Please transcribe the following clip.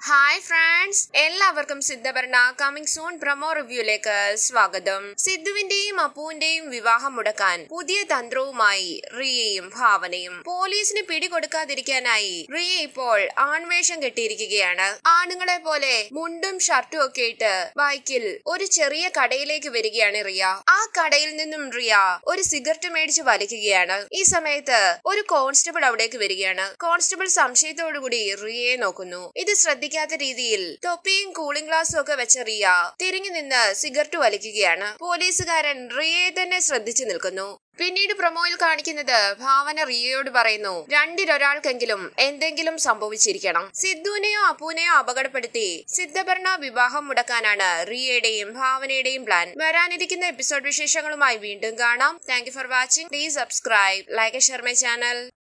hi friends എല്ലാവർക്കും സിദ്ധഭരണ coming soon promo റിവ്യൂലേക്ക് സ്വാഗതം സിദ്ധുവിന്റെയും അപ്പുവിന്റെയും വിവാഹം മുടക്കാൻ പുതിയ തന്ത്രവുമായി റിയയും ഭാവനയും പോലീസിന് പിടികൊടുക്കാതിരിക്കാനായി റിയ ഇപ്പോൾ ആൺവേഷം കെട്ടിയിരിക്കുകയാണ് ആണുങ്ങളെ പോലെ മുണ്ടും ഷർട്ടും ഒക്കെ ഇട്ട് ബൈക്കിൽ ഒരു ചെറിയ കടയിലേക്ക് വരികയാണ് റിയ ആ കടയിൽ നിന്നും റിയ ഒരു സിഗരറ്റ് മേടിച്ച് വലിക്കുകയാണ് ഈ സമയത്ത് ഒരു കോൺസ്റ്റബിൾ അവിടേക്ക് വരികയാണ് കോൺസ്റ്റബിൾ സംശയത്തോടുകൂടി റിയയെ നോക്കുന്നു ഇത് ശ്രദ്ധിക്കാത്ത രീതിയിൽ തൊപ്പിയും കൂളിംഗ് ഗ്ലാസും ഒക്കെ വെച്ച റിയ തിരിഞ്ഞു നിന്ന് സിഗരറ്റ് വലിക്കുകയാണ് പോലീസുകാരൻ റിയയെ തന്നെ ശ്രദ്ധിച്ചു നിൽക്കുന്നു പിന്നീട് പ്രൊമോയിൽ കാണിക്കുന്നത് ഭാവന റിയയോട് പറയുന്നു രണ്ടിലൊരാൾക്കെങ്കിലും എന്തെങ്കിലും സംഭവിച്ചിരിക്കണം സിദ്ധുവിനെയോ അപ്പുവിനെയോ അപകടപ്പെടുത്തി സിദ്ധഭരണ വിവാഹം മുടക്കാനാണ് റിയയുടെയും ഭാവനയുടെയും പ്ലാൻ വരാനിരിക്കുന്ന എപ്പിസോഡ് വിശേഷങ്ങളുമായി വീണ്ടും കാണാം thank for watching please subscribe like share my channel